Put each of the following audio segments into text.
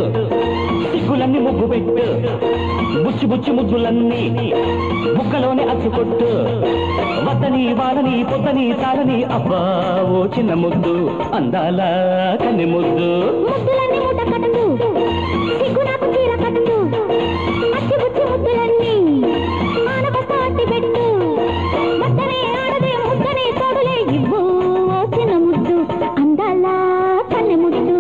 సిగ్గులన్నీ ముగ్గు పెట్టు బుచ్చి బుచ్చి ముద్దులన్నీ ముక్కలోనే అచ్చుకొట్టు వద్దని వాలని పొద్దని చాలని అబ్బా ఓ చిన్న ముద్దు అందాల కన్నె ముద్దు ముద్దులన్నీ మూట కట్టు సిగ్గు నాకు చీర కట్టు అచ్చి బుచ్చి ముద్దులన్నీ మానవ సాటి పెట్టు ముద్దనే ఆడదే ముద్దనే తోడులే ఇవ్వు ఓ చిన్న ముద్దు అందాల కన్నె ముద్దు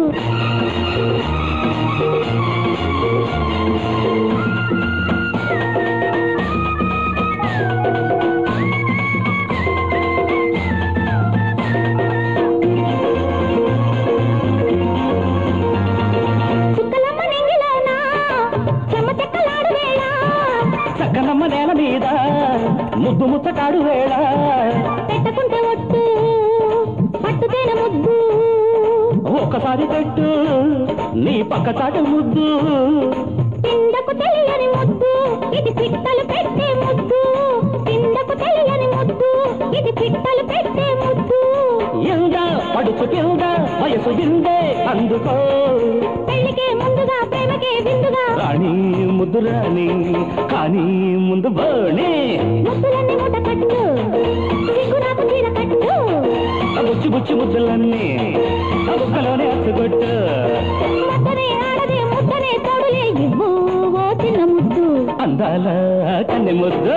చుక్కలమ్మ నింగిలోనా చెమ్మ చెక్కలాడు వేళ చక్కనమ్మ నేల మీద ముద్దు ముచ్చటాడు వేళ పెట్టకుంటే ఒట్టు పట్టుతేనే ముద్దు ఒక్కసారి పెట్టు నీ పక్క చాట ముద్దు పిండకు తెలియని ముద్దు ఇది పిట్టలు పెట్టే ముద్దు పిండకు తెలియని ముద్దు ఇది పిట్టలు పెట్టే ముద్దు ఎంద పడుచు కింద వయసు గిందే అందుకో పెళ్లికే ముందుగా ప్రేమకే విందుగా రాణి ముద్దు రాణి కానీ ముందు బాణి ముద్దులన్నీ మూట కట్టు సిగ్గు నాకు చీర కట్టు బుచ్చి బుచ్చి ముద్దులన్నీ బుక్కలోనే అచ్చుకొట్టు ముద్దనే ఆడదే ముద్దనే తోడులే ఇవ్వు ఓ చిన్న ముద్దు అందాల కన్నె ముద్దు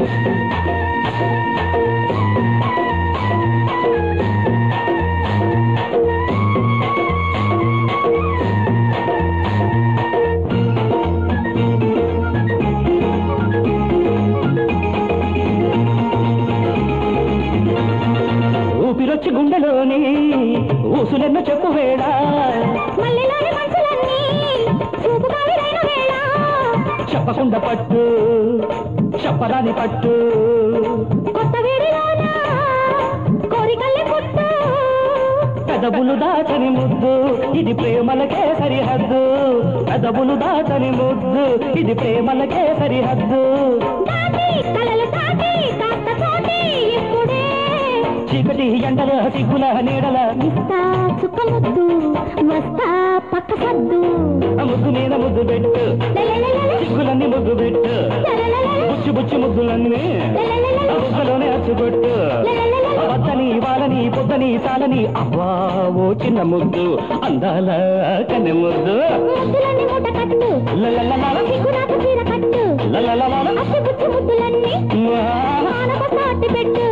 ఊపిరొచ్చి గుండెలోని ఊసులెన్న చెప్పు వేళ మల్లెలోని మంచులన్నీ చూపు కావిరైన వేళ చెప్పకుండా పట్టు చెప్పరాని పట్టు కొత్త వేడిలోన కోరికల్ని పుట్టు పెదవులు దాచని ముద్దు ఇది ప్రేమలకే సరిహద్దు పెదవులు దాచని ముద్దు ఇది ప్రేమలకే సరిహద్దు దాటి కలలు దాటి కాస్త చోటి ఇప్పుడే చీకటి ఎండల సిగ్గుల నీడల ఇస్తా చుక్క ముద్దు వస్తా పక్క సద్దు ఆ ముద్దు మీద ముద్దు పెట్టు లలలలల, సిగ్గులన్నీ ముద్దు పెట్టు లలలలల, బుచ్చి బుచ్చి ముద్దులన్నీ లలలలల, ఆ బుగ్గలోనే అచ్చుకొట్టు లలలలల. వద్దని వాళ్ళని పొద్దని చాలని అబ్బా ఓ చిన్న ముద్దు అందాల కన్నె ముద్దు ముద్దులన్నీ మూట కట్టు లలలలల, సిగ్గు నాకు చీర కట్టు లలలలల. అచ్చి బుచ్చి ముద్దులన్నీ మానవ సాటి పెట్టు